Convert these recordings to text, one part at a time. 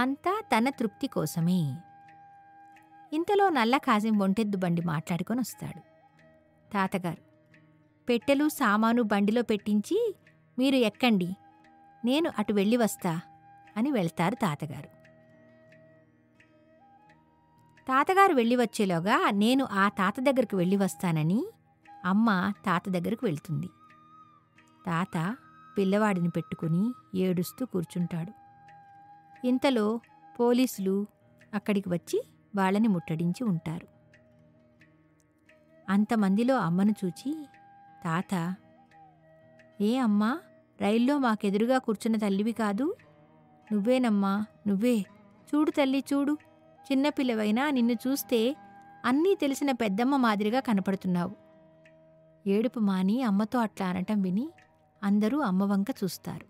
అంతా తన తృప్తి కోసమే ఇంతలో నల్ల కాజిం ఒంటెద్దు బండి మాట్లాడుకొని వస్తాడు తాతగారు పెట్టెలు సామాను బండిలో పెట్టించి మీరు ఎక్కండి నేను అటు వెళ్ళి వస్తా అని వెళ్తారు తాతగారు తాతగారు వెళ్ళి వచ్చేలోగా నేను ఆ తాత దగ్గరకు వెళ్ళి వస్తానని అమ్మ తాత దగ్గరకు వెళ్తుంది తాత పిల్లవాడిని పెట్టుకుని ఏడుస్తూ కూర్చుంటాడు ఇంతలో పోలీసులు అక్కడికి వచ్చి వాళ్ళని ముట్టడించి ఉంటారు అంతమందిలో అమ్మను చూచి తాత ఏ అమ్మా రైల్లో మాకెదురుగా కూర్చున్న తల్లివి కాదు నువ్వేనమ్మా నువ్వే చూడు తల్లి చూడు చిన్నపిల్లవైనా నిన్ను చూస్తే అన్నీ తెలిసిన పెద్దమ్మ మాదిరిగా కనపడుతున్నావు ఏడుపు మాని అమ్మతో అట్లా అనటం విని అందరూ అమ్మ వంక చూస్తారు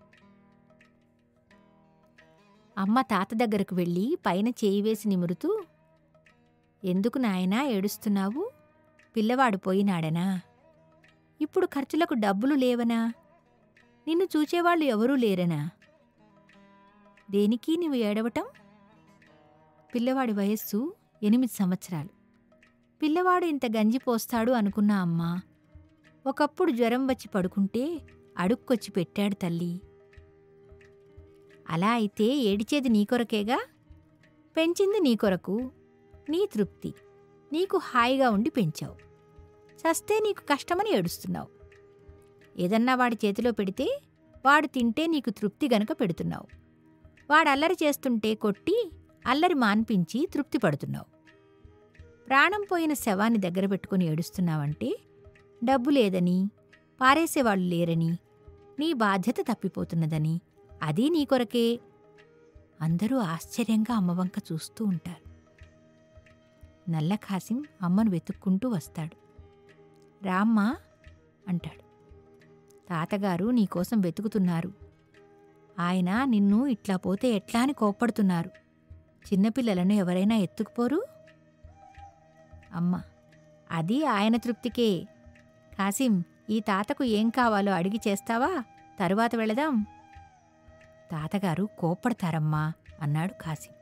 అమ్మ తాత దగ్గరకు వెళ్ళి పైన చేయి వేసి నిమురుతూ ఎందుకు నాయనా ఏడుస్తున్నావు పిల్లవాడు పోయినాడనా ఇప్పుడు ఖర్చులకు డబ్బులు లేవనా నిన్ను చూచేవాళ్ళు ఎవరూ లేరనా దేనికి నువ్వు ఏడవటం పిల్లవాడి వయస్సు ఎనిమిది సంవత్సరాలు పిల్లవాడు ఇంత గంజి పోస్తాడు అనుకున్నా అమ్మా ఒకప్పుడు జ్వరం వచ్చి పడుకుంటే అడుక్కొచ్చి పెట్టాడు తల్లి అలా అయితే ఏడిచేది నీ కొరకేగా పెంచింది నీ కొరకు నీ తృప్తి నీకు హాయిగా ఉండి పెంచావు చస్తే నీకు కష్టమని ఏడుస్తున్నావు ఏదన్నా వాడి చేతిలో పెడితే వాడు తింటే నీకు తృప్తి గనక పెడుతున్నావు వాడు అల్లరి చేస్తుంటే కొట్టి అల్లరి మాన్పించి తృప్తి పడుతున్నావు ప్రాణం పోయిన శవాన్ని దగ్గర పెట్టుకుని ఏడుస్తున్నావంటే డబ్బు లేదని పారేసేవాళ్ళు లేరని నీ బాధ్యత తప్పిపోతున్నదని అది నీ కొరకే అందరూ ఆశ్చర్యంగా అమ్మవంక చూస్తూ ఉంటారు నల్ల ఖాసిం అమ్మను వెతుక్కుంటూ వస్తాడు రామ్మా అంటాడు తాతగారు నీకోసం వెతుకుతున్నారు ఆయన నిన్ను ఇట్లా పోతే ఎట్లా అని కోప్పడుతున్నారు చిన్నపిల్లలను ఎవరైనా ఎత్తుకుపోరు అమ్మ అది ఆయన తృప్తికే కాసిం ఈ తాతకు ఏం కావాలో అడిగి చేస్తావా తరువాత వెళదాం తాతగారు కోప్పడతారమ్మా అన్నాడు కాసిం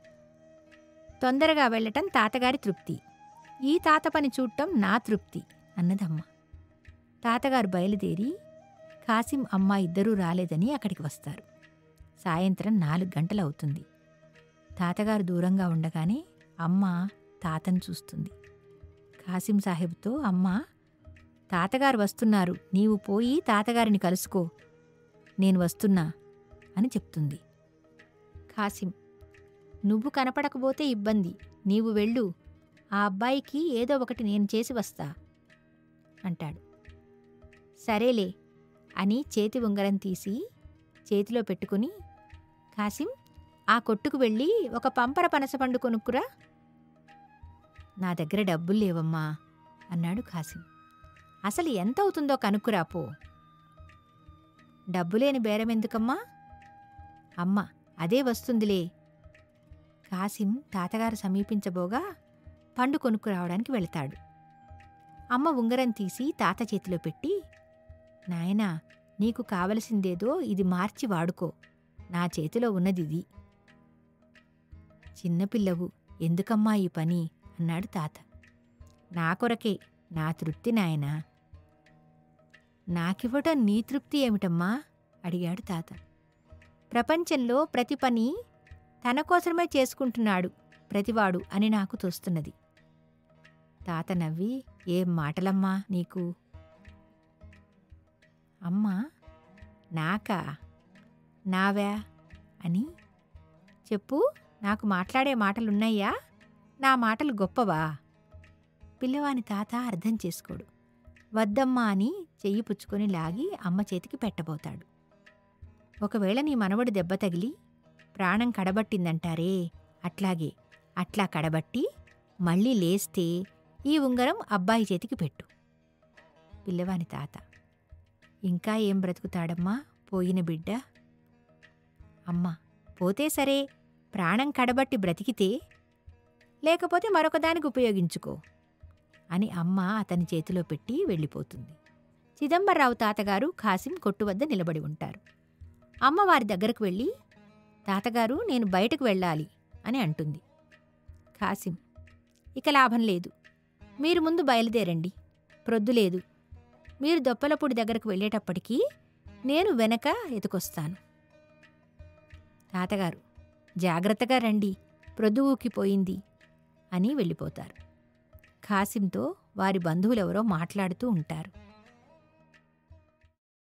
తొందరగా వెళ్ళటం తాతగారి తృప్తి ఈ తాత పని చూడటం నా తృప్తి అన్నదమ్మ తాతగారు బయలుదేరి కాసిం అమ్మ ఇద్దరూ రాలేదని అక్కడికి వస్తారు సాయంత్రం నాలుగు గంటలవుతుంది తాతగారు దూరంగా ఉండగానే అమ్మ తాతను చూస్తుంది కాసిం సాహెబ్తో అమ్మ తాతగారు వస్తున్నారు నీవు పోయి తాతగారిని కలుసుకో నేను వస్తున్నా అని చెప్తుంది కాసిం నువ్వు కనపడకపోతే ఇబ్బంది నీవు వెళ్ళు ఆ అబ్బాయికి ఏదో ఒకటి నేను చేసి వస్తా అంటాడు సరేలే అని చేతి ఉంగరం తీసి చేతిలో పెట్టుకుని కాసిం ఆ కొట్టుకు వెళ్ళి ఒక పంపర పనసపండు కొనుక్కురా నా దగ్గర డబ్బులు లేవమ్మా అన్నాడు కాసిం అసలు ఎంత అవుతుందో కనుక్కురా పో డబ్బులేని బేరమెందుకమ్మా అమ్మ అదే వస్తుందిలే కాసిం తాతగారు సమీపించబోగా పండు కొనుక్కు రావడానికి వెళతాడు అమ్మ ఉంగరం తీసి తాత చేతిలో పెట్టి నాయనా నీకు కావలసిందేదో ఇది మార్చి వాడుకో నా చేతిలో ఉన్నదిది చిన్నపిల్లవు ఎందుకమ్మా ఈ పని అన్నాడు తాత నా కొరకే నా తృప్తి నాయనా నాకివ్వటం నీ తృప్తి ఏమిటమ్మా అడిగాడు తాత ప్రపంచంలో ప్రతి పని తన కోసమే చేసుకుంటున్నాడు ప్రతివాడు అని నాకు తోస్తున్నది తాత నవ్వి ఏం మాటలమ్మా నీకు అమ్మా నాకా నావా అని చెప్పు నాకు మాట్లాడే మాటలున్నాయా నా మాటలు గొప్పవా పిల్లవాని తాత అర్థం చేసుకోడు వద్దమ్మా అని చెయ్యి పుచ్చుకొని లాగి అమ్మ చేతికి పెట్టబోతాడు ఒకవేళ నీ మనవడు దెబ్బ తగిలి ప్రాణం కడబట్టిందంటారే అట్లాగే అట్లా కడబట్టి మళ్ళీ లేస్తే ఈ ఉంగరం అబ్బాయి చేతికి పెట్టు పిల్లవాని తాత ఇంకా ఏం బ్రతుకుతాడమ్మా పోయిన బిడ్డ అమ్మా పోతే సరే ప్రాణం కడబట్టి బ్రతికితే లేకపోతే మరొకదానికి ఉపయోగించుకో అని అమ్మ అతని చేతిలో పెట్టి వెళ్ళిపోతుంది చిదంబరరావు తాతగారు ఖాసిం కొట్టు వద్ద నిలబడి ఉంటారు అమ్మ వారి దగ్గరకు వెళ్ళి తాతగారు నేను బయటకు వెళ్ళాలి అని అంటుంది కాసిం ఇక లాభం లేదు మీరు ముందు బయలుదేరండి ప్రొద్దులేదు మీరు దొప్పలపూడి దగ్గరకు వెళ్ళేటప్పటికీ నేను వెనక ఎతుకొస్తాను తాతగారు జాగ్రత్తగా రండి ప్రొద్దువుకిపోయింది అని వెళ్ళిపోతారు ఖాసింతో వారి బంధువులెవరో మాట్లాడుతూ ఉంటారు